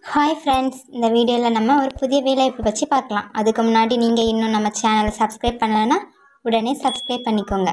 hi friends இந்த வீடியோவில் நம்ம ஒரு புதிய வேலைவாய்ப்பு பற்றி பார்க்கலாம் அதுக்கு முன்னாடி நீங்கள் இன்னும் நம்ம சேனலை சப்ஸ்கிரைப் பண்ணலைன்னா உடனே சப்ஸ்கிரைப் பண்ணிக்கோங்க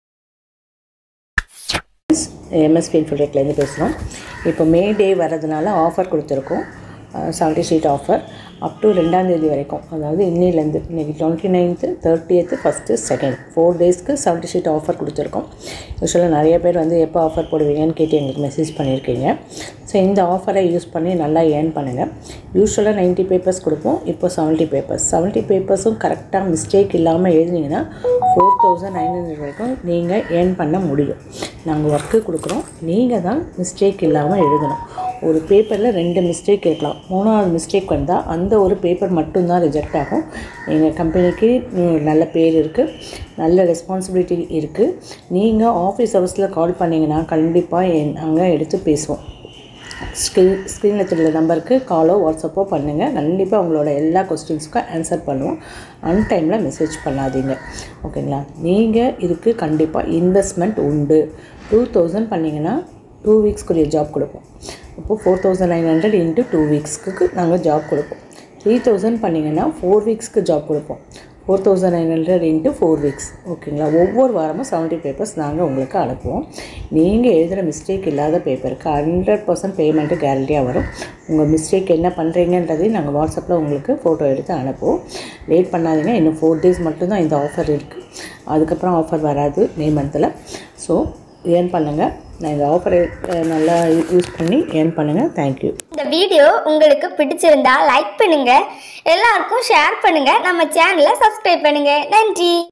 எம்எஸ்பி இன்ஃபோடெக்லேருந்து பேசுகிறோம் இப்போ மே டே வர்றதுனால ஆஃபர் கொடுத்துருக்கோம் seventy sheet offer up to ரெண்டாந்தேதி வரைக்கும் அதாவது இன்னிலேருந்து இன்றைக்கி twenty ninth thirtieth first second four டேஸ்க்கு செவன்ட்டி ஷீட் ஆஃபர் கொடுத்துருக்கோம் யூஸ்வலாக நிறைய பேர் வந்து எப்போ ஆஃபர் போடுவீங்கன்னு கேட்டு எங்களுக்கு மெசேஜ் பண்ணியிருக்கீங்க ஸோ இந்த ஆஃபரை யூஸ் பண்ணி நல்லா ஏர்ன் பண்ணுங்கள் யூஸ்வலாக நைன்ட்டி பேப்பர்ஸ் கொடுப்போம் இப்போ செவன்ட்டி பேப்பர்ஸ் செவன்ட்டி பேப்பர்ஸும் கரெக்டாக மிஸ்டேக் இல்லாமல் எழுதினீங்கன்னா ஃபோர் தௌசண்ட் நைன் ஹண்ட்ரட் வரைக்கும் நீங்கள் ஏர்ன் பண்ண முடியும் நாங்கள் ஒர்க்கு கொடுக்குறோம் நீங்கள் தான் மிஸ்டேக் இல்லாமல் எழுதணும் ஒரு பேப்பரில் ரெண்டு மிஸ்டேக் இருக்கலாம் மூணாவது மிஸ்டேக் வந்தால் அந்த ஒரு பேப்பர் மட்டும்தான் ரிஜெக்ட் ஆகும் எங்கள் கம்பெனிக்கு ம், நல்ல பேர் இருக்குது நல்ல ரெஸ்பான்சிபிலிட்டி இருக்குது நீங்கள் ஆஃபீஸ் ஹவர்ஸில் கால் பண்ணிங்கன்னா கண்டிப்பாக நாங்கள் எடுத்து பேசுவோம் ஸ்க்ரீன் ஸ்க்ரீனில் தெரியல நம்பருக்கு காலோ வாட்ஸ்அப்போ பண்ணுங்கள் கண்டிப்பாக உங்களோட எல்லா கொஸ்டின்ஸுக்கும் ஆன்சர் பண்ணுவோம் அன்டைமில் மெசேஜ் பண்ணாதீங்க ஓகேங்களா நீங்கள் இதுக்கு கண்டிப்பாக இன்வெஸ்ட்மெண்ட் உண்டு டூ தௌசண்ட் பண்ணிங்கன்னா டூ வீக்ஸ்க்குரிய ஜாப் கொடுப்போம் அப்போது four thousand nine hundred into two வீக்ஸ்க்கு நாங்கள் ஜாப் கொடுப்போம் த்ரீ தௌசண்ட் பண்ணிங்கன்னா ஃபோர் வீக்ஸ்க்கு ஜாப் கொடுப்போம் four thousand nine hundred into four weeks ஓகேங்களா ஒவ்வொரு வாரமும் செவன்ட்டி பேப்பர்ஸ் நாங்கள் உங்களுக்கு அனுப்புவோம் நீங்கள் எழுதுகிற மிஸ்டேக் இல்லாத பேப்பருக்கு ஹண்ட்ரட் பர்சன்ட் பேமெண்ட்டு கேரண்டியாக வரும் உங்கள் மிஸ்டேக் என்ன பண்ணுறீங்கன்றதையும் நாங்கள் வாட்ஸ்அப்பில் உங்களுக்கு ஃபோட்டோ எடுத்து அனுப்புவோம் லேட் பண்ணாதீங்க இன்னும் ஃபோர் டேஸ் மட்டும்தான் இந்த ஆஃபர் இருக்குது அதுக்கப்புறம் ஆஃபர் வராது மே மந்தில் ஸோ ஏர்ன் பண்ணுங்கள் நான் இந்த ஆஃபரை நல்லா யூஸ் பண்ணி ஏர்ன் பண்ணுங்கள் தேங்க்யூ இந்த வீடியோ உங்களுக்கு பிடிச்சிருந்தா லைக் பண்ணுங்க எல்லாருக்கும் ஷேர் பண்ணுங்க நம்ம சேனலை சப்ஸ்கிரைப் பண்ணுங்க நன்றி